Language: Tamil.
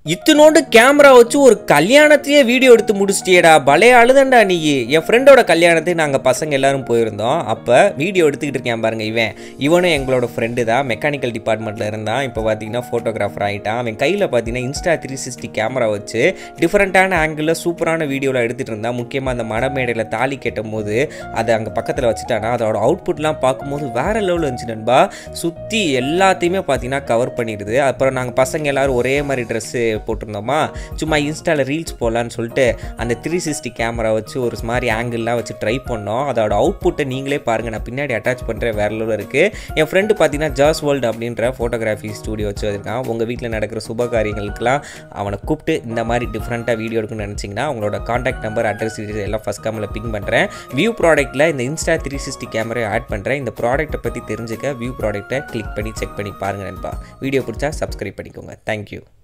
இத்தனோண்டு கேமரா வச்சு ஒரு கல்யாணத்தையே வீடியோ எடுத்து முடிச்சிட்டியேடா பலே அழுதண்டா நீ என் ஃப்ரெண்டோட கல்யாணத்துக்கு நாங்கள் பசங்க எல்லாரும் போயிருந்தோம் அப்போ வீடியோ எடுத்துக்கிட்டு இருக்கேன் பாருங்க இவன் இவனும் எங்களோட ஃப்ரெண்டு தான் மெக்கானிக்கல் டிபார்ட்மெண்ட்டில் இருந்தான் இப்போ பார்த்தீங்கன்னா ஃபோட்டோகிராஃபர் ஆகிட்டான் அவன் கையில் பார்த்தீங்கன்னா இன்ஸ்டா த்ரீ சிக்ஸ்டி கேமரா வச்சு டிஃப்ரெண்ட்டான ஆங்கிளில் சூப்பரான வீடியோவில் எடுத்துகிட்டு இருந்தான் முக்கியமாக அந்த மடமேடையில் தாலி கட்டும் போது அதை அங்கே பக்கத்தில் வச்சுட்டானா அதோட அவுட்புட்லாம் பார்க்கும்போது வேறு லெவலில் இருந்துச்சு நண்பா சுற்றி எல்லாத்தையுமே பார்த்தீங்கன்னா கவர் பண்ணிடுது அப்புறம் நாங்கள் பசங்க எல்லாரும் ஒரே மாதிரி ட்ரெஸ்ஸு போட்டிருந்தோமா சும்மா இன்ஸ்டாவில் ரீல்ஸ் போடலான்னு சொல்லிட்டு அந்த த்ரீ சிக்ஸ்டி கேமரா வச்சு ஒரு மாதிரி ஆங்கிள்லாம் வச்சு ட்ரை பண்ணோம் அதோட அவுட்புட்டை நீங்களே பாருங்கள் நான் பின்னாடி அட்டாச் பண்ணுற வேற லெவலில் இருக்குது என் ஃப்ரெண்டு பார்த்தீங்கன்னா ஜாஸ் வேர்ல்டு அப்படின்ற ஃபோட்டோகிராஃபி ஸ்டூடியோ வச்சு வச்சிருக்கான் உங்கள் வீட்டில் நடக்கிற சுப காரியங்களுக்கெல்லாம் அவனை கூப்பிட்டு இந்த மாதிரி டிஃப்ரெண்ட்டாக வீடியோ எடுக்கணும்னு நினச்சிங்கன்னா அவங்களோட காண்டாக்ட் நம்பர் அட்ரஸ் எல்லாம் ஃபஸ்ட் காமில் பிங் பண்ணுறேன் வியூ ப்ராடக்ட்டில் இந்த insta three sixty camera add பண்ணுறேன் இந்த ப்ராடக்ட்டை பற்றி தெரிஞ்சுக்க வியூ ப்ராடக்ட்டை கிளிக் பண்ணி செக் பண்ணி பாருங்கள் நண்பா வீடியோ பிடிச்சா சப்ஸ்கிரைப் பண்ணிக்கோங்க தேங்க்யூ